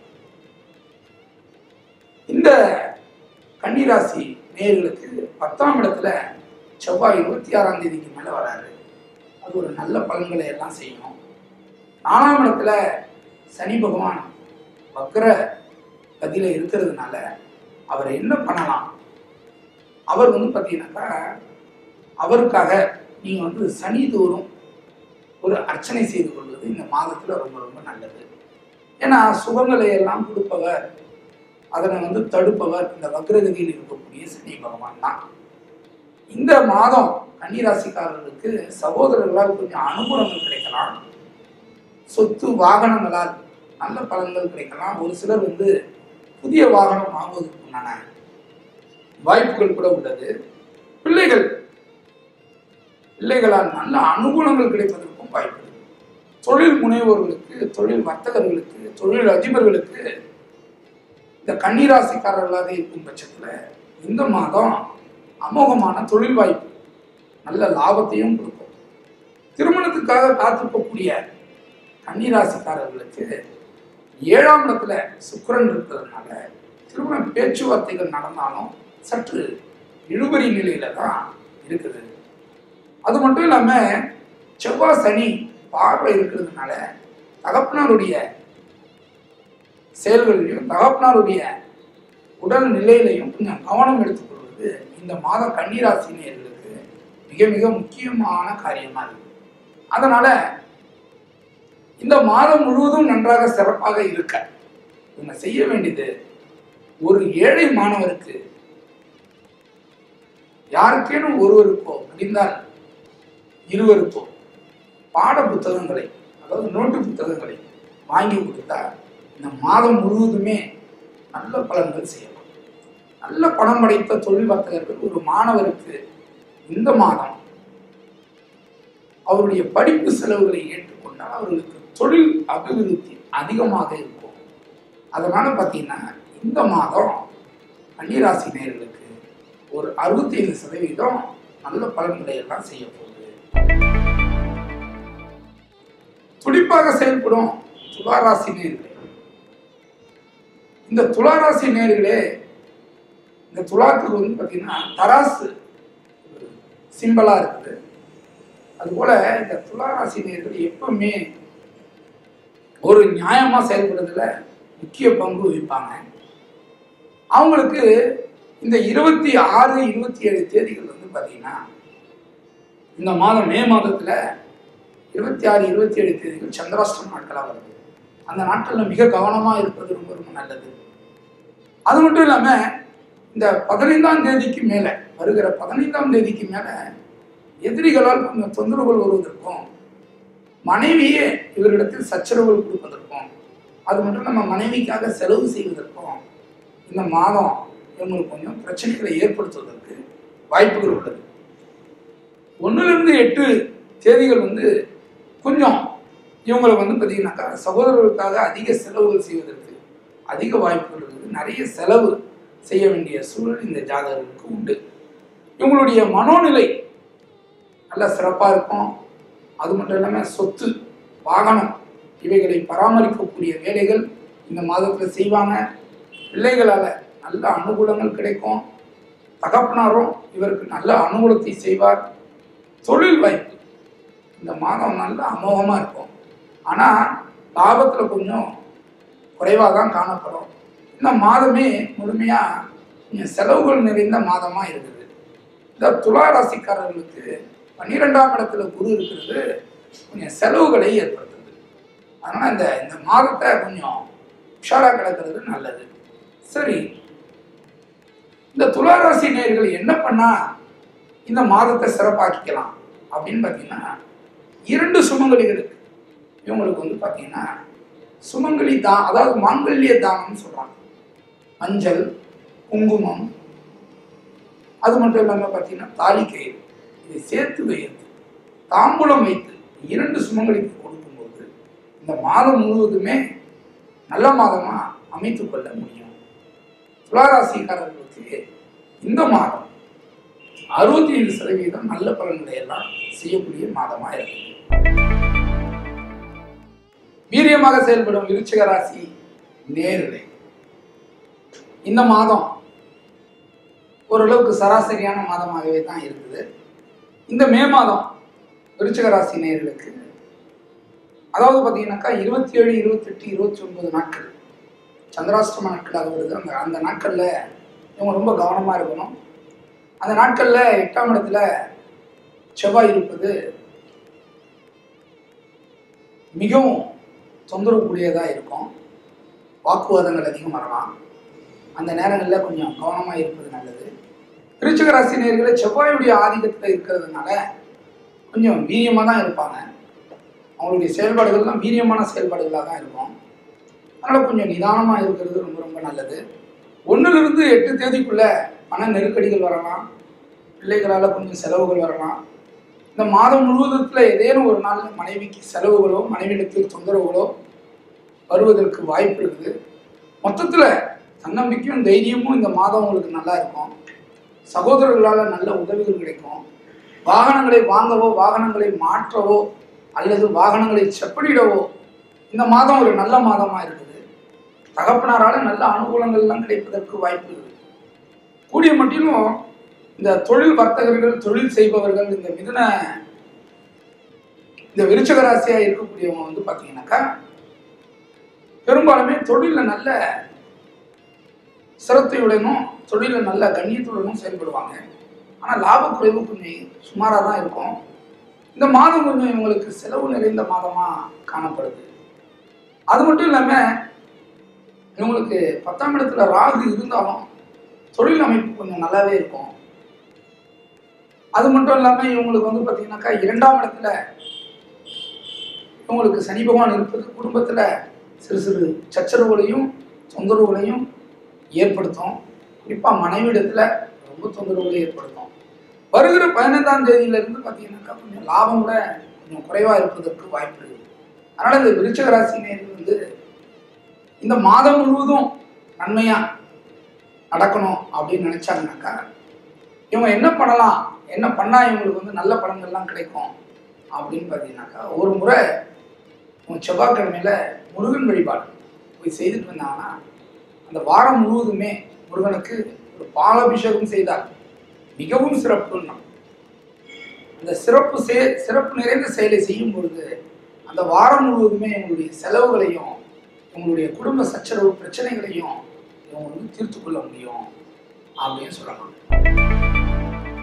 Speaker 1: இந்த கன்னிராசி நேயர்களுக்கு பத்தாம் இடத்துல செவ்வாய் இருபத்தி ஆறாம் தேதிக்கு மேல வராரு அது ஒரு நல்ல பலன்களை எல்லாம் செய்யும் நாலாம் இடத்துல சனி பகவான் வக்ர கதியில இருக்கிறதுனால அவர் என்ன பண்ணலாம் அவர் வந்து பார்த்தீங்கன்னாக்கா அவருக்காக நீங்கள் வந்து சனி தோறும் ஒரு அர்ச்சனை செய்து கொள்வது இந்த மாதத்தில் ரொம்ப ரொம்ப நல்லது ஏன்னா சுகங்களை எல்லாம் கொடுப்பவர் அதனை வந்து தடுப்பவர் இந்த வக்ரகதியில் இருக்கக்கூடிய சனி பகவான் தான் இந்த மாதம் கன்னிராசிக்காரர்களுக்கு சகோதரர்களால் கொஞ்சம் அனுகூலங்கள் கிடைக்கலாம் சொத்து வாகனங்களால் நல்ல பலன்கள் கிடைக்கலாம் ஒரு சிலர் வந்து புதிய வாகனம் வாங்குவதற்கு உண்டான வாய்ப்புகள் கூட உள்ளது பிள்ளைகள் பிள்ளைகளால் நல்ல அனுகூலங்கள் கிடைப்பதற்கும் வாய்ப்பு இருக்கு. தொழில் முனைவோர்களுக்கு தொழில் வர்த்தகர்களுக்கு தொழில் அதிபர்களுக்கு இந்த கன்னிராசிக்காரர்களாக இருக்கும் பட்சத்தில் இந்த மாதம் அமோகமான தொழில் வாய்ப்பு நல்ல லாபத்தையும் கொடுக்கும் திருமணத்துக்காக காத்திருக்கக்கூடிய கன்னிராசிக்காரர்களுக்கு ஏழாம் இடத்துல சுக்கிரன் இருக்கிறதுனால திருமண பேச்சுவார்த்தைகள் நடந்தாலும் சற்று இழுபறி நிலையில தான் இருக்குது அது மட்டும் இல்லாம செவ்வாய் சனி பார்வை இருக்கிறதுனால தகப்பனாருடைய செயல்களிலையும் தகப்பனாருடைய உடல் நிலையிலையும் கொஞ்சம் கவனம் எடுத்துக்கொள்வது இந்த மாத கன்னிராசினியர்களுக்கு மிக மிக முக்கியமான காரியமா இருக்கு அதனால இந்த மாதம் முழுவதும் நன்றாக சிறப்பாக இருக்க இவங்க செய்ய வேண்டியது ஒரு ஏழை மாணவருக்கு யாருக்கேனும் ஒருவருக்கோ முடிந்தால் இருவருக்கோ பாட புத்தகங்களை அதாவது நோட்டு புத்தகங்களை வாங்கி கொடுத்தா இந்த மாதம் முழுவதுமே நல்ல பலன்கள் செய்யலாம் நல்ல பணம் படைத்த தொழில் வர்த்தகர்கள் ஒரு மாணவருக்கு இந்த மாதம் அவருடைய படிப்பு செலவுகளை ஏற்றுக்கொண்டால் அவர்களுக்கு தொழில் அபிவிருத்தி அதிகமாக இருக்கும் அதனால பார்த்தீங்கன்னா இந்த மாதம் கன்னிராசி நேயர்களுக்கு ஒரு அறுபத்தி ஐந்து சதவீதம் நல்ல பலன்களை எல்லாம் செய்ய போகுது துடிப்பாக செயல்படும் துளாராசி நேர்களே இந்த துளாராசி நேர்களே இந்த துலாத்துக்கு வந்து பார்த்தீங்கன்னா தராசு சிம்பிளா இருக்குது அதுபோல இந்த துளாராசி நேர்கள் எப்பவுமே ஒரு நியாயமா செயல்படுறதுல முக்கிய பங்கு வகிப்பாங்க அவங்களுக்கு இந்த இருபத்தி ஆறு இருபத்தி ஏழு தேதிகள் வந்து பார்த்தீங்கன்னா இந்த மாதம் மே மாதத்துல இருபத்தி ஆறு இருபத்தி ஏழு தேதிகள் சந்திராஷ்டம நாட்களாக வருது அந்த நாட்களில் மிக கவனமா இருப்பது ரொம்ப ரொம்ப நல்லது அது மட்டும் இல்லாம இந்த பதினைந்தாம் தேதிக்கு மேல வருகிற பதினைந்தாம் தேதிக்கு மேல எதிரிகளால் கொஞ்சம் தொந்தரவுகள் வருவதற்கும் மனைவியே இவரிடத்தில் சச்சரவுகள் கொடுப்பதற்கும் அது மட்டும் நம்ம மனைவிக்காக செலவு செய்வதற்கும் இந்த மாதம் இவங்களுக்கு கொஞ்சம் பிரச்சனைகளை ஏற்படுத்துவதற்கு வாய்ப்புகள் உள்ளது ஒன்றிலிருந்து எட்டு தேதிகள் வந்து கொஞ்சம் இவங்களை வந்து பார்த்தீங்கன்னாக்கா சகோதரர்களுக்காக அதிக செலவுகள் செய்வதற்கு அதிக வாய்ப்புகள் இருக்குது நிறைய செலவு செய்ய வேண்டிய சூழல் இந்த ஜாதகர்களுக்கு உண்டு இவங்களுடைய மனோநிலை நல்ல சிறப்பாக இருக்கும் அது மட்டும் இல்லாமல் சொத்து வாகனம் இவைகளை பராமரிக்கக்கூடிய வேலைகள் இந்த மாதத்தில் செய்வாங்க பிள்ளைகளால் நல்ல அனுகூலங்கள் கிடைக்கும் தகப்பனாரும் இவருக்கு நல்ல அனுகூலத்தை செய்வார் தொழில் வாய்ப்பு இந்த மாதம் நல்ல அமோகமாக இருக்கும் ஆனால் லாபத்தில் கொஞ்சம் குறைவாக தான் காணப்படும் இந்த மாதமே முழுமையாக கொஞ்சம் செலவுகள் நிறைந்த மாதமாக இருக்குது இந்த துலா ராசிக்காரர்களுக்கு பன்னிரெண்டாம் இடத்துல குரு இருக்கிறது கொஞ்சம் செலவுகளை ஏற்படுத்துது அதனால் இந்த இந்த மாதத்தை கொஞ்சம் உஷாராக கிடக்கிறது நல்லது சரி இந்த துளாராசி நேயர்கள் என்ன பண்ணா இந்த மாதத்தை சிறப்பாக்கிக்கலாம் அப்படின்னு பார்த்தீங்கன்னா இரண்டு சுமங்கலிகளுக்கு இவங்களுக்கு வந்து பார்த்தீங்கன்னா சுமங்கலி தா அதாவது மாங்கல்ய தானம்னு சொல்றாங்க மஞ்சள் குங்குமம் அது மட்டும் இல்லாமல் பார்த்தீங்கன்னா தாலி கயிறு இதை சேர்த்து வைத்து தாம்பூலம் வைத்து இரண்டு சுமங்கலிக்கு கொடுக்கும்போது இந்த மாதம் முழுவதுமே நல்ல மாதமா அமைத்துக் கொள்ள முடியும் துளாராசிக்காரர்களுக்கு இந்த மாதம் அறுபத்தி ஐந்து சதவீதம் நல்ல பலன்களை எல்லாம் செய்யக்கூடிய மாதமா இருக்கு வீரியமாக செயல்படும் விருச்சிக ராசி நேரிலை இந்த மாதம் ஓரளவுக்கு சராசரியான மாதமாகவே தான் இருக்குது இந்த மே மாதம் விருச்சிக ராசி நேயர்களுக்கு அதாவது பார்த்தீங்கன்னாக்கா இருபத்தி ஏழு இருபத்தெட்டு இருபத்தி ஒன்பது நாட்கள் சந்திராஷ்டம நாட்களாக வருது அந்த அந்த நாட்களில் இவங்க ரொம்ப கவனமாக இருக்கணும் அந்த நாட்களில் எட்டாம் இடத்துல செவ்வாய் இருப்பது மிகவும் தொந்தரவுக்குரியதாக இருக்கும் வாக்குவாதங்கள் அதிகம் வரலாம் அந்த நேரங்களில் கொஞ்சம் கவனமாக இருப்பது நல்லது விருச்சிக ராசி நேயர்களே செவ்வாயுடைய ஆதிக்கத்தில் இருக்கிறதுனால கொஞ்சம் வீரியமாக தான் இருப்பாங்க அவங்களுடைய செயல்பாடுகள்லாம் வீரியமான செயல்பாடுகளாக தான் இருக்கும் அதனால் கொஞ்சம் நிதானமாக இருக்கிறது ரொம்ப ரொம்ப நல்லது ஒன்றிலிருந்து எட்டு தேதிக்குள்ள பண நெருக்கடிகள் வரலாம் பிள்ளைகளால் கொஞ்சம் செலவுகள் வரலாம் இந்த மாதம் முழுவதத்தில் ஏதேனும் ஒரு நாள் மனைவிக்கு செலவுகளோ மனைவியிடத்தில் தொந்தரவுகளோ வருவதற்கு வாய்ப்பு இருக்குது மொத்தத்தில் தன்னம்பிக்கையும் தைரியமும் இந்த மாதம் உங்களுக்கு நல்லா இருக்கும் சகோதரர்களால் நல்ல உதவிகள் கிடைக்கும் வாகனங்களை வாங்கவோ வாகனங்களை மாற்றவோ அல்லது வாகனங்களை செப்பனிடவோ இந்த மாதம் ஒரு நல்ல மாதமாக இருக்குது தகப்பனாரால் நல்ல அனுகூலங்கள்லாம் கிடைப்பதற்கு வாய்ப்பு இருக்குது கூடிய மட்டிலும் இந்த தொழில் வர்த்தகர்கள் தொழில் செய்பவர்கள் இந்த மிதுன இந்த விருச்சக ராசியா இருக்கக்கூடியவங்க வந்து பார்த்தீங்கன்னாக்கா பெரும்பாலுமே தொழிலில் நல்ல சிரத்தையுடனும் தொழிலில் நல்ல கண்ணியத்துடனும் செயல்படுவாங்க ஆனால் லாப குறைவு கொஞ்சம் சுமாராக தான் இருக்கும் இந்த மாதம் கொஞ்சம் இவங்களுக்கு செலவு நிறைந்த மாதமாக காணப்படுது அது மட்டும் இல்லாமல் இவங்களுக்கு பத்தாம் இடத்துல ராகு இருந்தாலும் தொழில் அமைப்பு கொஞ்சம் நல்லாவே இருக்கும் அது மட்டும் இல்லாமல் இவங்களுக்கு வந்து பார்த்தீங்கன்னாக்கா இரண்டாம் இடத்துல இவங்களுக்கு சனி பகவான் இருப்பது குடும்பத்தில் சிறு சிறு சச்சரவுகளையும் தொந்தரவுகளையும் ஏற்படுத்தும் குறிப்பாக மனைவிடத்தில் ரொம்ப தொந்தரவுகளை ஏற்படுத்தும் வருகிற பதினைந்தாம் தேதியிலிருந்து பார்த்தீங்கன்னாக்கா கொஞ்சம் லாபம் கூட கொஞ்சம் குறைவாக இருப்பதற்கு வாய்ப்பு இருக்குது அதனால் இந்த விருச்சக ராசி நேர்கள் வந்து இந்த மாதம் முழுவதும் நன்மையாக நடக்கணும் அப்படின்னு நினச்சாங்கனாக்கா இவங்க என்ன பண்ணலாம் என்ன பண்ணால் இவங்களுக்கு வந்து நல்ல பலன்கள்லாம் கிடைக்கும் அப்படின்னு பார்த்தீங்கன்னாக்கா ஒரு முறை இவங்க செவ்வாய்க்கிழமையில் முருகன் வழிபாடு போய் செய்துட்டு வந்தாங்கன்னா அந்த வாரம் முழுவதுமே முருகனுக்கு ஒரு பாலாபிஷேகம் செய்தார் மிகவும் சிறப்புன்னா அந்த சிறப்பு செ சிறப்பு நிறைந்த செயலை செய்யும் பொழுது அந்த வாரம் முழுவதுமே இவங்களுடைய செலவுகளையும் இவங்களுடைய குடும்ப சச்சரவு பிரச்சனைகளையும் இவங்க வந்து தீர்த்து கொள்ள முடியும் அப்படின்னு சொல்லலாம்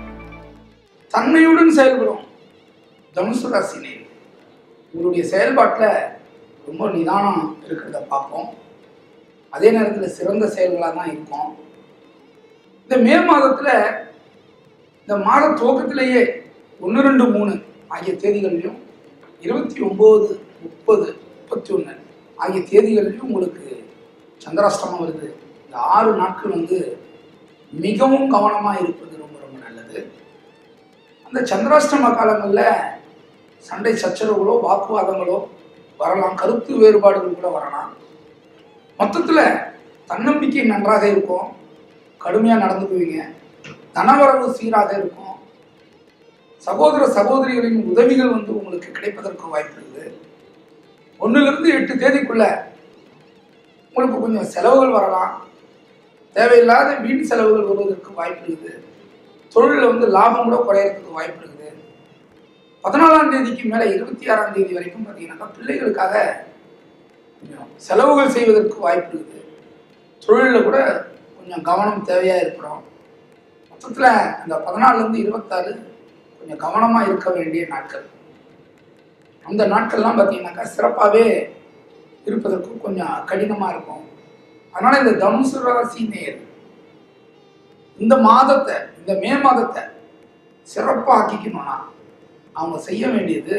Speaker 1: தன்மையுடன் செயல்படும் தனுசு ராசினே இவருடைய செயல்பாட்டில் ரொம்ப நிதானம் இருக்கிறத பார்ப்போம் அதே நேரத்தில் சிறந்த செயல்களாக தான் இருக்கும் இந்த மே மாதத்தில் இந்த மாத துவக்கத்திலேயே ஒன்று ரெண்டு மூணு ஆகிய தேதிகளிலும் இருபத்தி ஒம்பது முப்பது முப்பத்தி ஒன்று ஆகிய தேதிகளிலும் உங்களுக்கு சந்திராஷ்டமம் வருது இந்த ஆறு நாட்கள் வந்து மிகவும் கவனமாக இருப்பது ரொம்ப ரொம்ப நல்லது அந்த சந்திராஷ்டம காலங்களில் சண்டை சச்சரவுகளோ வாக்குவாதங்களோ வரலாம் கருத்து வேறுபாடுகள் கூட வரலாம் மொத்தத்தில் தன்னம்பிக்கை நன்றாக இருக்கும் கடுமையாக நடந்துக்குவீங்க தனவரவு சீராக இருக்கும் சகோதர சகோதரிகளின் உதவிகள் வந்து உங்களுக்கு கிடைப்பதற்கு வாய்ப்பு இருக்குது ஒன்றுலேருந்து எட்டு தேதிக்குள்ள உங்களுக்கு கொஞ்சம் செலவுகள் வரலாம் தேவையில்லாத வீண் செலவுகள் வருவதற்கு வாய்ப்பு இருக்குது தொழிலில் வந்து லாபம் கூட குறையறதுக்கு வாய்ப்பு இருக்குது பதினாலாம் தேதிக்கு மேலே இருபத்தி ஆறாம் தேதி வரைக்கும் பார்த்தீங்கன்னாக்கா பிள்ளைகளுக்காக கொஞ்சம் செலவுகள் செய்வதற்கு வாய்ப்பு இருக்குது தொழிலில் கூட கொஞ்சம் கவனம் தேவையாக இருக்கணும் மொத்தத்தில் அந்த பதினாலுலேருந்து இருபத்தாறு கொஞ்சம் கவனமாக இருக்க வேண்டிய நாட்கள் அந்த நாட்கள்லாம் பார்த்தீங்கன்னாக்கா சிறப்பாகவே இருப்பதற்கு கொஞ்சம் கடினமாக இருக்கும் அதனால் இந்த தனுசு ராசி நேர் இந்த மாதத்தை இந்த மே மாதத்தை சிறப்பாக ஆக்கிக்கணும்னா அவங்க செய்ய வேண்டியது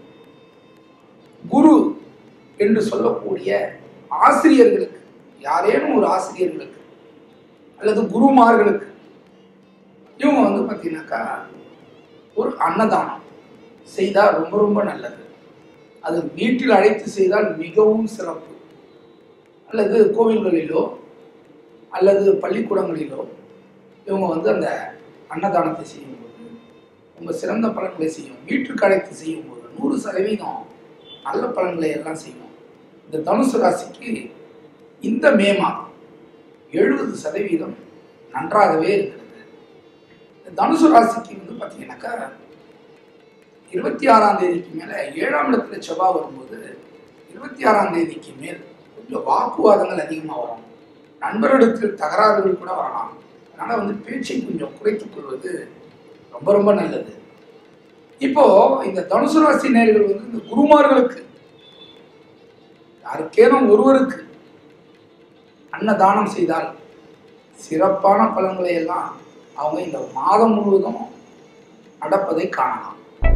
Speaker 1: குரு என்று சொல்லக்கூடிய ஆசிரியர்களுக்கு யாரேனும் ஒரு ஆசிரியர்களுக்கு அல்லது குருமார்களுக்கு இவங்க வந்து பார்த்தீங்கன்னாக்கா ஒரு அன்னதானம் செய்தால் ரொம்ப ரொம்ப நல்லது அது வீட்டில் அழைத்து செய்தால் மிகவும் சிறப்பு அல்லது கோவில்களிலோ அல்லது பள்ளிக்கூடங்களிலோ இவங்க வந்து அந்த அன்னதானத்தை செய்யும்போது ரொம்ப சிறந்த பலன்களை செய்யும் வீட்டுக்கு அழைத்து செய்யும்போது நூறு சதவீதம் நல்ல பலன்களை எல்லாம் செய்யும் இந்த தனுசு ராசிக்கு இந்த மே மாதம் எழுபது சதவீதம் நன்றாகவே இருக்கிறது இந்த தனுசு ராசிக்கு வந்து பார்த்தீங்கன்னாக்கா இருபத்தி ஆறாம் தேதிக்கு மேலே ஏழாம் இடத்துல செவ்வாய் வரும்போது இருபத்தி ஆறாம் தேதிக்கு மேல் கொஞ்சம் வாக்குவாதங்கள் அதிகமாக வரும் நண்பரிடத்தில் தகராறுகள் கூட வரலாம் அதனால் வந்து பேச்சை கொஞ்சம் குறைத்துக் கொள்வது ரொம்ப ரொம்ப நல்லது இப்போ இந்த தனுசு ராசி நேர்கள் வந்து இந்த குருமார்களுக்கு யாருக்கேனும் ஒருவருக்கு அன்னதானம் செய்தால் சிறப்பான பலன்களை எல்லாம் அவங்க இந்த மாதம் முழுவதும் நடப்பதை காணலாம்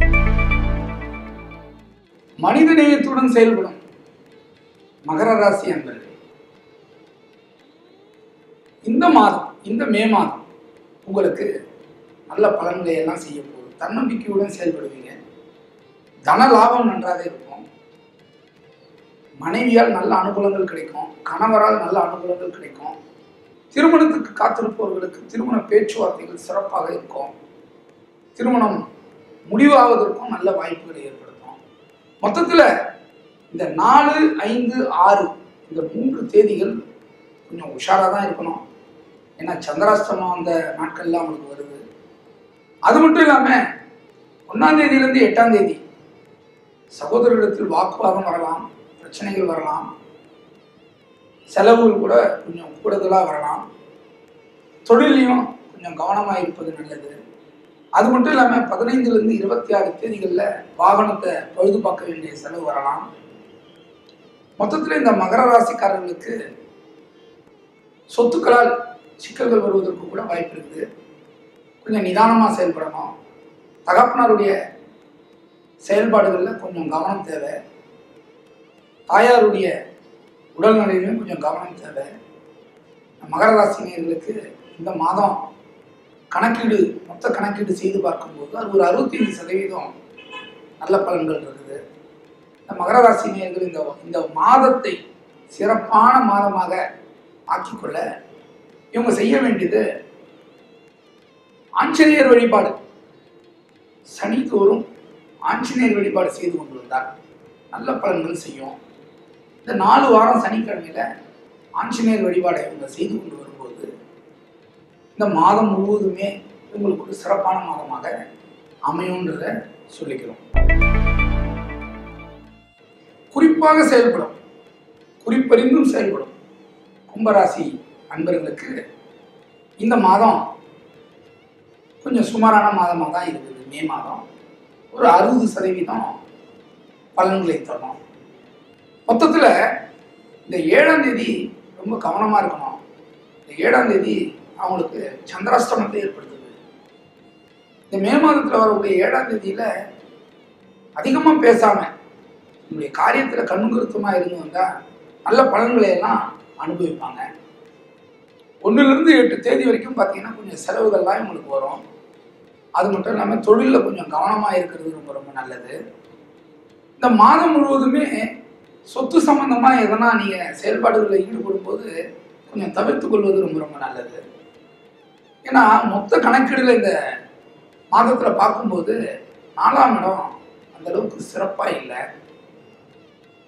Speaker 1: மனித நேயத்துடன் செயல்படும் மகர ராசி அன்பர்கள் இந்த மாதம் இந்த மே மாதம் உங்களுக்கு நல்ல பலன்களை எல்லாம் செய்ய போகுது தன்னம்பிக்கையுடன் செயல்படுவீங்க தன லாபம் நன்றாக இருக்கும் மனைவியால் நல்ல அனுகூலங்கள் கிடைக்கும் கணவரால் நல்ல அனுகூலங்கள் கிடைக்கும் திருமணத்துக்கு காத்திருப்பவர்களுக்கு திருமண பேச்சுவார்த்தைகள் சிறப்பாக இருக்கும் திருமணம் முடிவாவதற்கும் நல்ல வாய்ப்புகளை ஏற்படுத்தும் மொத்தத்தில் இந்த நாலு ஐந்து ஆறு இந்த மூன்று தேதிகள் கொஞ்சம் உஷாராக தான் இருக்கணும் ஏன்னா சந்திராஷ்டமம் அந்த நாட்கள்லாம் அவங்களுக்கு வருது அது மட்டும் இல்லாமல் ஒன்றாம் தேதியிலேருந்து எட்டாம் தேதி சகோதரரிடத்தில் வாக்குவாதம் வரலாம் பிரச்சனைகள் வரலாம் செலவுகள் கூட கொஞ்சம் கூடுதலாக வரலாம் தொழிலையும் கொஞ்சம் கவனமாக இருப்பது நல்லது அது மட்டும் இல்லாமல் பதினைந்துலேருந்து இருபத்தி ஆறு தேதிகளில் வாகனத்தை பழுது பார்க்க வேண்டிய செலவு வரலாம் மொத்தத்தில் இந்த மகர ராசிக்காரர்களுக்கு சொத்துக்களால் சிக்கல்கள் வருவதற்கு கூட வாய்ப்பு இருக்குது கொஞ்சம் நிதானமாக செயல்படணும் தகப்பனாருடைய செயல்பாடுகளில் கொஞ்சம் கவனம் தேவை தாயாருடைய உடல்நிலையிலும் கொஞ்சம் கவனம் தேவை மகர ராசினியர்களுக்கு இந்த மாதம் கணக்கீடு மொத்த கணக்கீடு செய்து பார்க்கும்போது அது ஒரு அறுபத்தைந்து சதவீதம் நல்ல பலன்கள் இருக்குது இந்த மகர ராசினியர்கள் இந்த இந்த மாதத்தை சிறப்பான மாதமாக ஆக்கிக்கொள்ள இவங்க செய்ய வேண்டியது ஆஞ்சநேயர் வழிபாடு சனிதோறும் ஆஞ்சநேயர் வழிபாடு செய்து கொண்டு வந்தால் நல்ல பலன்கள் செய்யும் இந்த நாலு வாரம் சனிக்கிழமையில ஆஞ்சநேயர் வழிபாடை இவங்க செய்து கொண்டு வரும்போது இந்த மாதம் முழுவதுமே உங்களுக்கு ஒரு சிறப்பான மாதமாக அமையும்ன்றத சொல்லிக்கிறோம் குறிப்பாக செயல்படும் குறிப்பறிந்தும் செயல்படும் கும்பராசி அன்பர்களுக்கு இந்த மாதம் கொஞ்சம் சுமாரான மாதமாக தான் இருக்குது மே மாதம் ஒரு அறுபது சதவீதம் பலன்களை தரும் மொத்தத்தில் இந்த ஏழாம் தேதி ரொம்ப கவனமாக இருக்கணும் இந்த ஏழாம் தேதி அவங்களுக்கு சந்திராஷ்டமத்தை ஏற்படுத்துது இந்த மே மாதத்தில் வரக்கூடிய ஏழாம் தேதியில் அதிகமாக பேசாமல் நம்முடைய காரியத்தில் கண்ணுங்கருத்தமாக இருந்து வந்தால் நல்ல பலன்களை எல்லாம் அனுபவிப்பாங்க ஒன்றுலேருந்து எட்டு தேதி வரைக்கும் பார்த்தீங்கன்னா கொஞ்சம் செலவுகள்லாம் இவங்களுக்கு வரும் அது மட்டும் இல்லாமல் தொழிலில் கொஞ்சம் கவனமாக இருக்கிறது ரொம்ப ரொம்ப நல்லது இந்த மாதம் முழுவதுமே சொத்து சம்பந்தமாக எதனா நீங்கள் செயல்பாடுகளில் ஈடுபடும் போது கொஞ்சம் தவிர்த்து கொள்வது ரொம்ப ரொம்ப நல்லது ஏன்னா மொத்த கணக்கீடுல இந்த மாதத்தில் பார்க்கும்போது நாலாம் இடம் அந்த அளவுக்கு சிறப்பாக இல்லை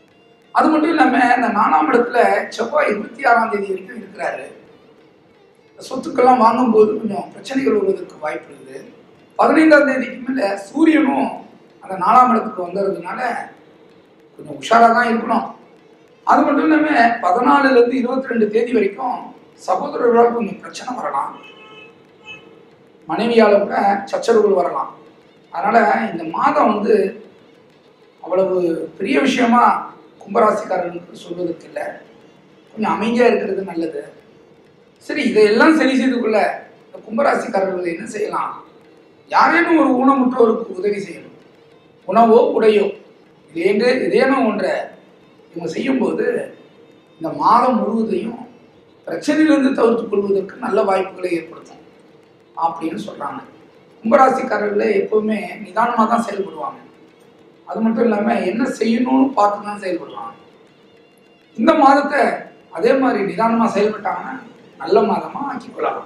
Speaker 1: அது மட்டும் இல்லாம இந்த நாலாம் இடத்துல செவ்வாய் இருபத்தி ஆறாம் தேதி வரைக்கும் இருக்கிறாரு சொத்துக்கெல்லாம் வாங்கும்போது கொஞ்சம் பிரச்சனைகள் வருவதற்கு வாய்ப்பு இருக்குது பதினைந்தாம் தேதிக்கு மேல சூரியனும் அந்த நாலாம் இடத்துக்கு வந்துடுறதுனால கொஞ்சம் உஷாராக தான் இருக்கணும் அது மட்டும் இல்லாம பதினாலுல இருந்து இருபத்தி ரெண்டு தேதி வரைக்கும் சகோதரர்களால் கொஞ்சம் பிரச்சனை வரலாம் மனைவியால கூட சச்சரவுகள் வரலாம் அதனால இந்த மாதம் வந்து அவ்வளவு பெரிய விஷயமா கும்பராசிக்காரர்களுக்கு சொல்வதற்கு இல்லை கொஞ்சம் அமைதியா இருக்கிறது நல்லது சரி இதையெல்லாம் சரி செய்து கொள்ள இந்த கும்பராசிக்காரர்கள் என்ன செய்யலாம் யாரேனும் ஒரு ஊனமுற்றோருக்கு உதவி செய்யணும் உணவோ உடையோ இதேன்று இதேனும் ஒன்றை இவங்க செய்யும்போது இந்த மாதம் முழுவதையும் பிரச்சனையிலிருந்து தவிர்த்துக் கொள்வதற்கு நல்ல வாய்ப்புகளை ஏற்படுத்தும் அப்படின்னு சொல்றாங்க கும்பராசிக்காரர்களே எப்பவுமே நிதானமாக தான் செயல்படுவாங்க அது மட்டும் இல்லாமல் என்ன செய்யணும்னு பார்த்து தான் செயல்படுவாங்க இந்த மாதத்தை அதே மாதிரி நிதானமாக செயல்பட்டாங்கன்னா நல்ல மாதமாக ஆக்கிக்கொள்ளலாம்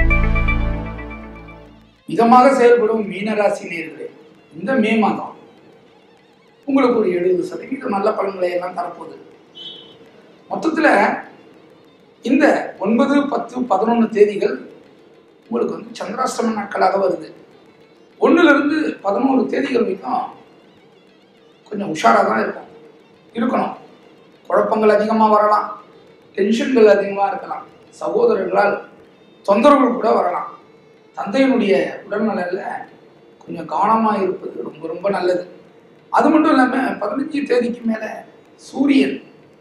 Speaker 1: மிதமாக செயல்படும் மீனராசி நேர்களே இந்த மே மாதம் உங்களுக்கு ஒரு எழுபது சதவீதம் நல்ல பலன்களை எல்லாம் தரப்போகுது மொத்தத்தில் இந்த ஒன்பது பத்து பதினொன்று தேதிகள் உங்களுக்கு வந்து சந்திராஷ்டம நாட்களாக வருது ஒன்றுலேருந்து பதினோரு தேதிகள் வரைக்கும் கொஞ்சம் உஷாராக தான் இருக்கும் இருக்கணும் குழப்பங்கள் அதிகமாக வரலாம் டென்ஷன்கள் அதிகமாக இருக்கலாம் சகோதரர்களால் தொந்தரவுகள் கூட வரலாம் தந்தையினுடைய உடல்நலையில் கொஞ்சம் கவனமாக இருப்பது ரொம்ப ரொம்ப நல்லது அது மட்டும் இல்லாமல் பதினஞ்சு தேதிக்கு மேலே சூரியன்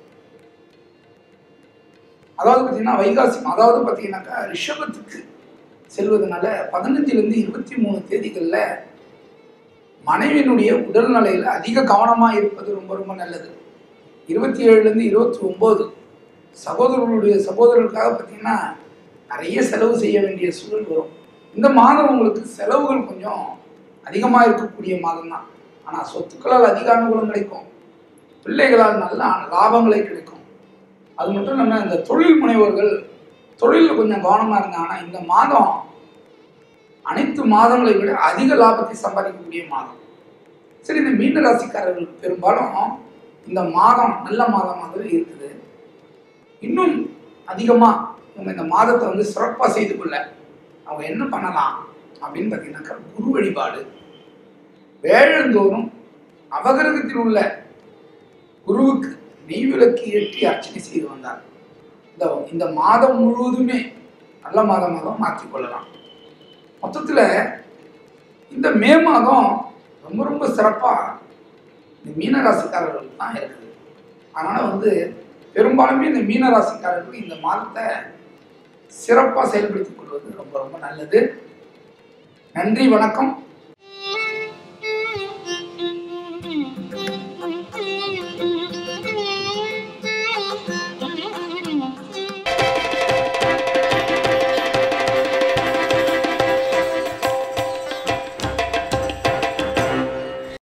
Speaker 1: அதாவது பார்த்தீங்கன்னா வைகாசி அதாவது பார்த்தீங்கன்னாக்கா ரிஷபத்துக்கு செல்வதனால பதினஞ்சுலேருந்து இருபத்தி மூணு தேதிகளில் மனைவியினுடைய உடல்நிலையில் அதிக கவனமாக இருப்பது ரொம்ப ரொம்ப நல்லது இருபத்தி ஏழுலேருந்து இருபத்தி ஒம்பது சகோதரர்களுடைய சகோதரர்களுக்காக பார்த்தீங்கன்னா நிறைய செலவு செய்ய வேண்டிய சூழல் வரும் இந்த மாதம் உங்களுக்கு செலவுகள் கொஞ்சம் அதிகமாக இருக்கக்கூடிய மாதம் தான் ஆனால் சொத்துக்களால் அதிக அனுகூலம் கிடைக்கும் பிள்ளைகளால் நல்ல லாபங்களை கிடைக்கும் அது மட்டும் இல்லாமல் இந்த தொழில் முனைவோர்கள் தொழிலில் கொஞ்சம் கவனமாக இருந்தாங்கன்னா இந்த மாதம் அனைத்து மாதங்களை விட அதிக லாபத்தை சம்பாதிக்கக்கூடிய மாதம் சரி இந்த மீன ராசிக்காரர்கள் பெரும்பாலும் இந்த மாதம் நல்ல மாதமாகவே இருக்குது இன்னும் அதிகமாக நம்ம இந்த மாதத்தை வந்து சிறப்பாக செய்து கொள்ள அவங்க என்ன பண்ணலாம் அப்படின்னு பார்த்தீங்கன்னாக்கா குரு வழிபாடு வேழந்தோறும் அவகிரகத்தில் உள்ள குருவுக்கு நெய்விளக்கு ஏற்றி அர்ச்சனை செய்து வந்தார் இந்த இந்த மாதம் முழுவதுமே நல்ல மாதமாக மாற்றிக்கொள்ளலாம் மொத்தத்தில் இந்த மே மாதம் ரொம்ப ரொம்ப சிறப்பாக இந்த மீனராசிக்காரர்களுக்கு தான் இருக்குது அதனால் வந்து பெரும்பாலுமே இந்த மீனராசிக்காரர்கள் இந்த மாதத்தை சிறப்பாக செயல்படுத்திக் கொள்வது ரொம்ப ரொம்ப நல்லது நன்றி வணக்கம்